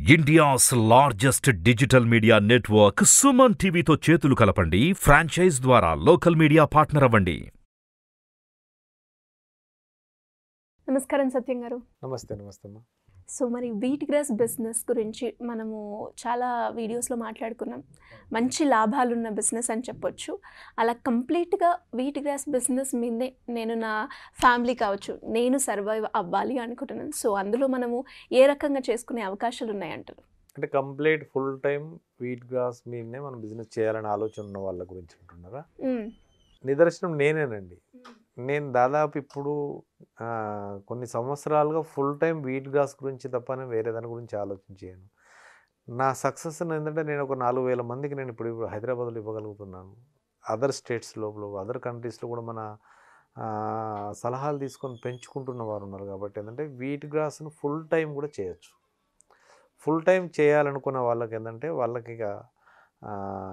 India's largest digital media network Suman టీవీతో చేతులు కలపండి ఫ్రాంచైజ్ ద్వారా లోకల్ మీడియా పార్ట్నర్ అవ్వండి నమస్కారం సత్యం గారు నమస్తే నమస్తే అమ్మా సో మరి వీట్ గ్రాస్ బిజినెస్ గురించి మనము చాలా వీడియోస్లో మాట్లాడుకున్నాం మంచి లాభాలున్న బిజినెస్ అని చెప్పొచ్చు అలా కంప్లీట్గా వీట్ గ్రాస్ బిజినెస్ మీదే నేను నా ఫ్యామిలీ కావచ్చు నేను సర్వైవ్ అవ్వాలి అనుకుంటున్నాను సో అందులో మనము ఏ రకంగా చేసుకునే అవకాశాలు ఉన్నాయంటారు అంటే complete full time wheat grass మీదనే మనం బిజినెస్ చేయాలని ఆలోచన ఉన్న వాళ్ళ గురించి అంటున్నారా మ్మ్. నిదర్శనం నేనేనండి నేను దాదాపు ఇప్పుడు ఆ, కొన్ని సంవత్సరాలుగా ఫుల్ టైం వీట్ గ్రాస్ గురించి తప్ప నేను వేరే దాని గురించి ఆలోచించాను నా సక్సెస్ ఏంటంటే నేను ఒక నాలుగు వేల మందికి నేను ఇప్పుడు ఇప్పుడు హైదరాబాద్లో ఇవ్వగలుగుతున్నాను అదర్ స్టేట్స్ లోపల అదర్ కంట్రీస్లో కూడా మన ఆ, సలహాలు తీసుకొని పెంచుకుంటున్న వారు ఉన్నారు కాబట్టి ఏంటంటే వీట్ గ్రాస్ను ఫుల్ టైం కూడా చేయొచ్చు ఫుల్ టైం చేయాలనుకున్న వాళ్ళకి ఏంటంటే వాళ్ళకి ఇక ఆ,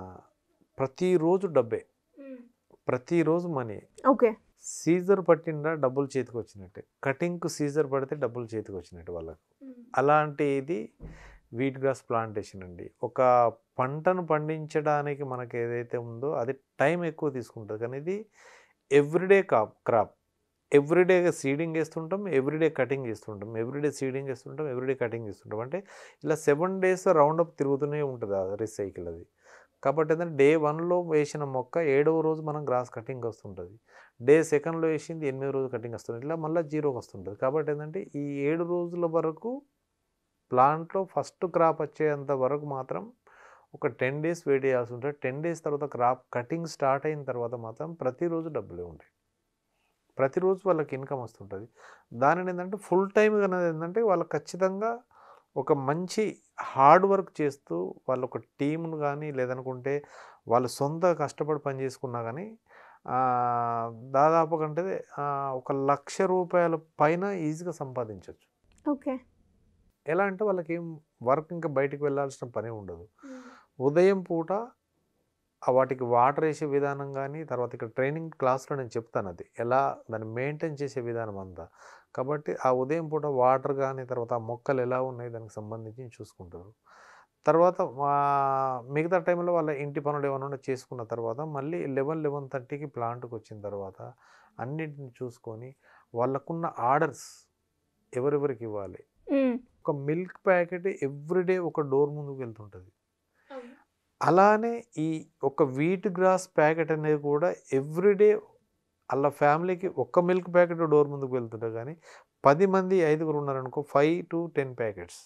ప్రతిరోజు డబ్బే ప్రతిరోజు మనీ ఓకే సీజర్ పట్టిందా డబ్బులు చేతికి వచ్చినట్టే కటింగ్కు సీజర్ పడితే డబ్బులు చేతికి వచ్చినట్టు వాళ్ళకి అలాంటి ఇది వీట్ గ్రాస్ ప్లాంటేషన్ అండి ఒక పంటను పండించడానికి మనకి ఏదైతే ఉందో అది టైం ఎక్కువ తీసుకుంటుంది కానీ ఇది everyday cop crop everyday seeding వేస్తుంటాం ఎవ్రీడే కటింగ్ చేస్తుంటాం ఎవ్రీడే సీడింగ్ వేస్తుంటాం ఎవ్రీడే కటింగ్ చేస్తుంటాం అంటే ఇలా సెవెన్ డేస్ రౌండ్ అప్ తిరుగుతూనే ఉంటుంది ఆ రీసైకిల్ అది కాబట్టి ఏంటంటే డే వన్లో వేసిన మొక్క ఏడవ రోజు మనం గ్రాస్ కటింగ్ వస్తుంటుంది డే సెకండ్లో వేసింది ఎనిమిది రోజు కటింగ్ వస్తుంది ఇట్లా మళ్ళీ జీరోకి వస్తుంటుంది కాబట్టి ఏంటంటే ఈ ఏడు రోజుల వరకు ప్లాంట్లో ఫస్ట్ క్రాప్ వచ్చేంత వరకు మాత్రం ఒక టెన్ డేస్ వెయిట్ చేయాల్సి ఉంటుంది టెన్ డేస్ తర్వాత క్రాప్ కటింగ్ స్టార్ట్ అయిన తర్వాత మాత్రం ప్రతిరోజు డబ్బులే ఉంటాయి ప్రతిరోజు వాళ్ళకి ఇన్కమ్ వస్తుంటుంది దానిని ఏంటంటే ఫుల్ టైం అనేది ఏంటంటే వాళ్ళకి ఖచ్చితంగా ఒక మంచి హార్డ్ వర్క్ చేస్తూ వాళ్ళు ఒక టీంను కానీ లేదనుకుంటే వాళ్ళు సొంత కష్టపడి పని చేసుకున్నా కానీ ఆ, దాదాపు కంటే ఆ, ఒక లక్ష రూపాయల పైన ఈజీగా సంపాదించవచ్చు ఓకే ఎలా అంటే వాళ్ళకి ఏం వర్క్ ఇంకా బయటికి వెళ్ళాల్సిన పని ఉండదు ఉదయం పూట ఆ వాటికి వాటర్ వేసే విధానం కానీ తర్వాత ఇక్కడ ట్రైనింగ్ క్లాస్లో నేను చెప్తాను అది ఎలా దాన్ని మెయింటైన్ చేసే విధానం అంతా కాబట్టి ఆ ఉదయం పూట వాటర్ కానీ తర్వాత ఆ మొక్కలు ఎలా ఉన్నాయి దానికి సంబంధించి చూసుకుంటారు తర్వాత వా- మిగతా టైంలో వాళ్ళ ఇంటి పనులు ఏమైనా చేసుకున్న తర్వాత మళ్ళీ లెవెన్ లెవెన్ థర్టీకి ప్లాంట్కి వచ్చిన తర్వాత అన్నింటిని చూసుకొని వాళ్ళకున్న ఆర్డర్స్ ఎవరెవరికి ఇవ్వాలి మ్మ్. ఒక మిల్క్ ప్యాకెట్ ఎవ్రీడే ఒక డోర్ ముందుకు వెళ్తుంటుంది అలానే ఈ ఒక వీట్ గ్రాస్ ప్యాకెట్ అనేది కూడా ఎవ్రీడే వాళ్ళ ఫ్యామిలీకి ఒక్క మిల్క్ ప్యాకెట్ డోర్ ముందుకు వెళ్తుంటుంది కానీ పది మంది ఐదుగురు ఉన్నారనుకో ఫైవ్ టు టెన్ ప్యాకెట్స్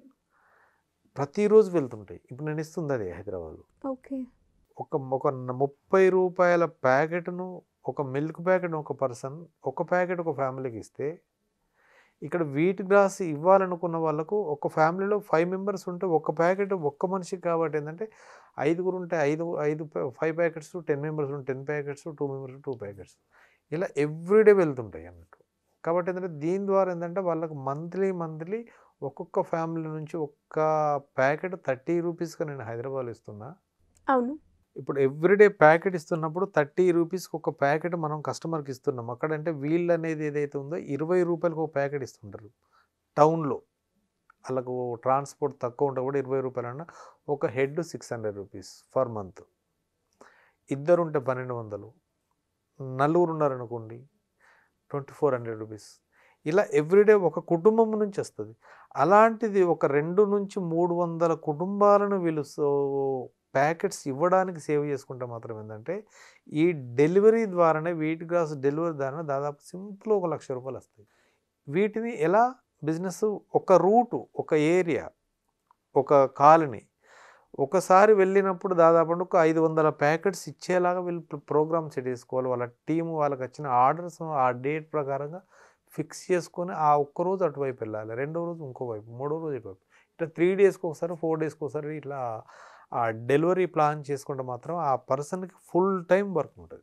ప్రతిరోజు వెళ్తుంటాయి ఇప్పుడు నేను ఇస్తుంది అదే హైదరాబాద్లో ఓకే ఒక ఒక ముప్పై రూపాయల ప్యాకెట్ను ఒక మిల్క్ ప్యాకెట్ ఒక పర్సన్ ఒక ప్యాకెట్ ఒక ఫ్యామిలీకి ఇస్తే ఇక్కడ వీట్ గ్రాస్ ఇవ్వాలనుకున్న వాళ్ళకు ఒక ఫ్యామిలీలో ఫైవ్ మెంబర్స్ ఉంటే ఒక ప్యాకెట్ ఒక్క మనిషికి కాబట్టి ఏంటంటే ఐదుగురు ఉంటే ఐదు ఐదు ఫైవ్ ప్యాకెట్స్ టెన్ మెంబర్స్ ఉంటే ten packets two members two packets ఇలా ఎవ్రీడే వెళ్తుంటాయి అన్నట్టు కాబట్టి ఏంటంటే దీని ద్వారా ఏంటంటే వాళ్ళకు మంత్లీ మంత్లీ ఒక్కొక్క ఫ్యామిలీ నుంచి ఒక్క ప్యాకెట్ థర్టీ రూపీస్గా నేను హైదరాబాద్ ఇస్తున్నా అవును ఇప్పుడు ఎవ్రీడే ప్యాకెట్ ఇస్తున్నప్పుడు థర్టీ రూపీస్కి ఒక ప్యాకెట్ మనం కస్టమర్కి ఇస్తున్నాం అక్కడంటే వీళ్ళు అనేది ఏదైతే ఉందో ఇరవై రూపాయలకు ఒక ప్యాకెట్ ఇస్తుంటారు టౌన్లో వాళ్ళకు ట్రాన్స్పోర్ట్ తక్కువ ఉంటే కూడా ఇరవై రూపాయలు అన్న ఒక head six hundred rupees for month ఇద్దరు ఉంటే పన్నెండు వందలు నలుగురు ఉన్నారనుకోండి ట్వంటీ ఫోర్ హండ్రెడ్ రూపీస్ ఇలా ఎవ్రీడే ఒక కుటుంబం నుంచి వస్తుంది అలాంటిది ఒక రెండు నుంచి మూడు వందల కుటుంబాలను వీళ్ళు సో ప్యాకెట్స్ ఇవ్వడానికి సేవ్ చేసుకుంటే మాత్రం ఏంటంటే ఈ డెలివరీ ద్వారానే వీటి గ్రాస్ డెలివరీ ద్వారా దాదాపు సింపుల్ ఒక లక్ష రూపాయలు వస్తాయి వీటిని ఎలా బిజినెస్ ఒక రూటు ఒక ఏరియా ఒక కాలనీ ఒకసారి వెళ్ళినప్పుడు దాదాపు ఒక ఐదు వందల ప్యాకెట్స్ ఇచ్చేలాగా వీళ్ళు ప్రోగ్రామ్ సెట్ చేసుకోవాలి వాళ్ళ టీము వాళ్ళకి వచ్చిన ఆర్డర్స్ ఆ డేట్ ప్రకారంగా ఫిక్స్ చేసుకొని ఆ ఒక్క రోజు అటువైపు వెళ్ళాలి రెండో రోజు ఇంకో వైపు మూడో రోజు ఇటువైపు ఇట్లా త్రీ డేస్కి ఒకసారి ఫోర్ డేస్కి ఒకసారి ఇట్లా ఆ డెలివరీ ప్లాన్ చేసుకుంటే మాత్రం ఆ పర్సన్కి ఫుల్ టైం వర్క్ ఉంటుంది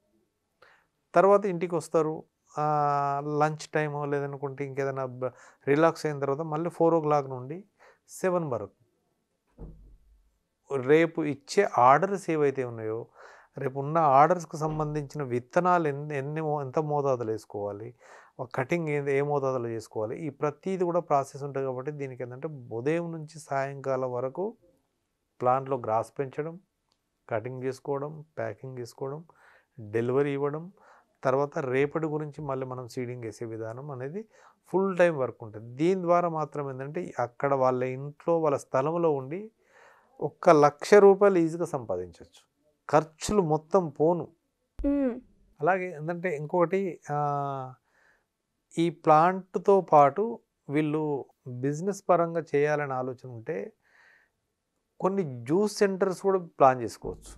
తర్వాత ఇంటికి వస్తారు లంచ్ టైమ్ లేదనుకుంటే ఇంకేదైనా రిలాక్స్ అయిన తర్వాత మళ్ళీ ఫోర్ ఓ క్లాక్ నుండి సెవెన్ వరకు రేపు ఇచ్చే ఆర్డర్స్ ఏవైతే ఉన్నాయో రేపు ఉన్న ఆర్డర్స్కి సంబంధించిన విత్తనాలు ఎన్ని ఎన్ని మో- ఎంత మోతాదులు వేసుకోవాలి కటింగ్ ఏంది ఏ మోతాదులో చేసుకోవాలి ఈ ప్రతిది కూడా ప్రాసెస్ ఉంటుంది కాబట్టి దీనికి ఏంటంటే ఉదయం నుంచి సాయంకాలం వరకు ప్లాంట్లో గ్రాస్ పెంచడం కటింగ్ చేసుకోవడం ప్యాకింగ్ చేసుకోవడం డెలివరీ ఇవ్వడం తర్వాత రేపటి గురించి మళ్ళీ మనం సీడింగ్ వేసే విధానం అనేది ఫుల్ టైం వర్క్ ఉంటుంది దీని ద్వారా మాత్రం ఏంటంటే అక్కడ వాళ్ళ ఇంట్లో వాళ్ళ స్థలంలో ఉండి ఒక్క లక్ష రూపాయలు ఈజీగా సంపాదించవచ్చు ఖర్చులు మొత్తం పోను మ్మ్. అలాగే ఏంటంటే ఇంకొకటి ఆ, ఈ ప్లాంట్తో పాటు వీళ్ళు బిజినెస్ పరంగా చేయాలని ఆలోచన ఉంటే కొన్ని జ్యూస్ సెంటర్స్ కూడా ప్లాన్ చేసుకోవచ్చు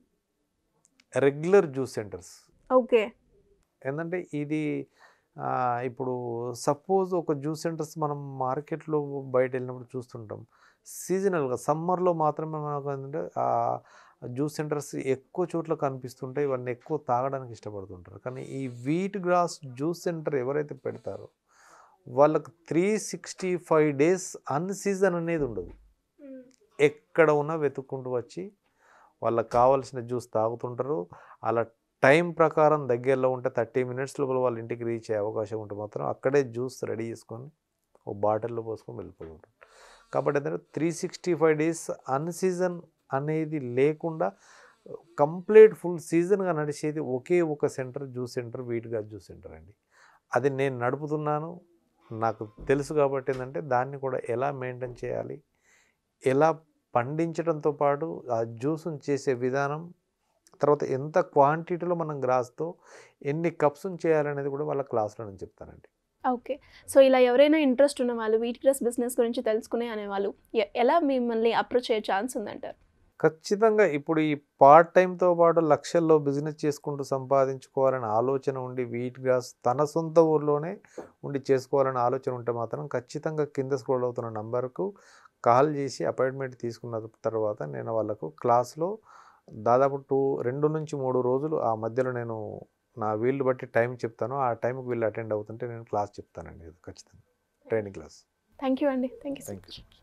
రెగ్యులర్ జ్యూస్ సెంటర్స్ ఓకే ఏంటంటే ఇది ఆ, ఇప్పుడు సపోజ్ ఒక జ్యూస్ సెంటర్స్ మనం మార్కెట్లో బయట వెళ్ళినప్పుడు చూస్తుంటాం సీజనల్గా సమ్మర్లో మాత్రమే మనకు ఏంటంటే ఆ జ్యూస్ సెంటర్స్ ఎక్కువ చోట్ల కనిపిస్తుంటాయి ఇవన్నీ ఎక్కువ తాగడానికి ఇష్టపడుతుంటారు కానీ ఈ వీట్ గ్రాస్ జ్యూస్ సెంటర్ ఎవరైతే పెడతారో వాళ్ళకు three sixty five days on season అనేది ఉండదు ఎక్కడ ఉన్నా వెతుక్కుంటూ వచ్చి వాళ్ళకి కావాల్సిన జ్యూస్ తాగుతుంటారు అలా టైం ప్రకారం దగ్గరలో ఉంటే థర్టీ మినిట్స్ లోపల వాళ్ళ ఇంటికి రీచ్ అయ్యే అవకాశం ఉంటే మాత్రం అక్కడే జ్యూస్ రెడీ చేసుకొని ఒక బాటిల్లో పోసుకొని వెళ్ళిపోతుంటారు కాబట్టి ఏంటంటే three sixty five days on season అనేది లేకుండా కంప్లీట్ ఫుల్ సీజన్గా నడిచేది ఒకే ఒక సెంటర్ జ్యూస్ సెంటర్ వీటిగా జ్యూస్ సెంటర్ అండి అది నేను నడుపుతున్నాను నాకు తెలుసు కాబట్టి ఏంటంటే దాన్ని కూడా ఎలా మెయింటైన్ చేయాలి ఎలా పండించడంతో పాటు ఆ జ్యూస్ని చేసే విధానం తర్వాత ఎంత క్వాంటిటీలో మనం గ్రాస్తో ఎన్ని కప్స్ చేయాలనేది కూడా వాళ్ళ క్లాస్లో నేను చెప్తానండి ఓకే సో ఇలా ఎవరైనా ఇంట్రెస్ట్ ఉన్న వాళ్ళు వీట్ గ్రాస్ బిజినెస్ గురించి తెలుసుకునే అనేవాళ్ళు ఎ- ఎలా మిమ్మల్ని అప్రోచ్ అయ్యే ఛాన్స్ ఉందంటారు ఖచ్చితంగా ఇప్పుడు ఈ పార్ట్ టైంతో పాటు లక్షల్లో బిజినెస్ చేసుకుంటూ సంపాదించుకోవాలని ఆలోచన ఉండి వీట్ గ్రాస్ తన సొంత ఊర్లోనే ఉండి చేసుకోవాలని ఆలోచన ఉంటే మాత్రం ఖచ్చితంగా కింద స్క్రోల్ అవుతున్న నంబర్కు కాల్ చేసి అపాయింట్మెంట్ తీసుకున్న తర్వాత నేను వాళ్ళకు క్లాస్లో దాదాపు టూ రెండు నుంచి మూడు రోజులు ఆ మధ్యలో నేను నా వీళ్ళు బట్టి టైం చెప్తాను ఆ టైంకి వీళ్ళు అటెండ్ అవుతుంటే నేను క్లాస్ చెప్తానండి ఖచ్చితంగా ట్రైనింగ్ క్లాస్ థ్యాంక్ యూ అండి thank you so thank much you